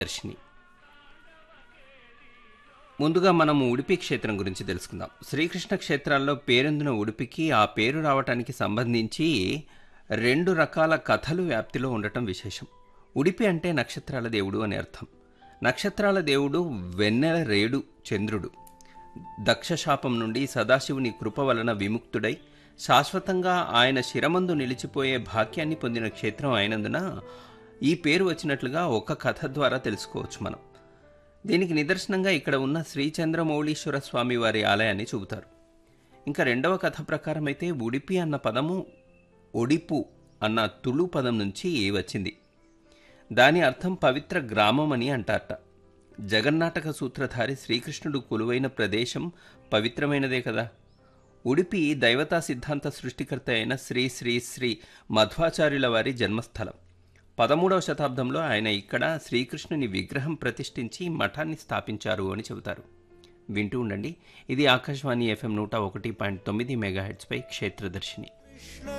దర్శిని ముందుగా మనం ఉడిపి క్షేత్రం గురించి తెలుసుకుందాం శ్రీకృష్ణ క్షేత్రాల్లో పేరొందిన ఉడిపికి ఆ పేరు రావటానికి సంబంధించి రెండు రకాల కథలు వ్యాప్తిలో ఉండటం విశేషం ఉడిపి అంటే నక్షత్రాల దేవుడు అని అర్థం నక్షత్రాల దేవుడు వెన్నెల రేడు చంద్రుడు దక్షశాపం నుండి సదాశివుని కృప వలన విముక్తుడై శాశ్వతంగా ఆయన శిరమందు నిలిచిపోయే భాగ్యాన్ని పొందిన క్షేత్రం అయినందున ఈ పేరు వచ్చినట్లుగా ఒక కథ ద్వారా తెలుసుకోవచ్చు మనం దీనికి నిదర్శనంగా ఇక్కడ ఉన్న శ్రీచంద్రమౌళీశ్వర స్వామి వారి ఆలయాన్ని చూపుతారు ఇంకా రెండవ కథ ప్రకారం అయితే ఉడిపి అన్న పదము ఒడిపు అన్న తుళు పదం నుంచి వచ్చింది దాని అర్థం పవిత్ర గ్రామం అని అంటారట జగన్నాటక సూత్రధారి శ్రీకృష్ణుడు కొలువైన ప్రదేశం పవిత్రమైనదే కదా ఉడిపి దైవతా సిద్ధాంత సృష్టికర్త అయిన శ్రీ శ్రీ శ్రీ మధ్వాచార్యుల వారి జన్మస్థలం పదమూడవ శతాబ్దంలో ఆయన ఇక్కడ శ్రీకృష్ణుని విగ్రహం ప్రతిష్ఠించి మఠాన్ని స్థాపించారు అని చెబుతారు వింటూ ఉండండి ఇది ఆకాశవాణి ఎఫ్ఎం నూట ఒకటి పాయింట్ తొమ్మిది మెగాహెడ్స్పై క్షేత్రదర్శిని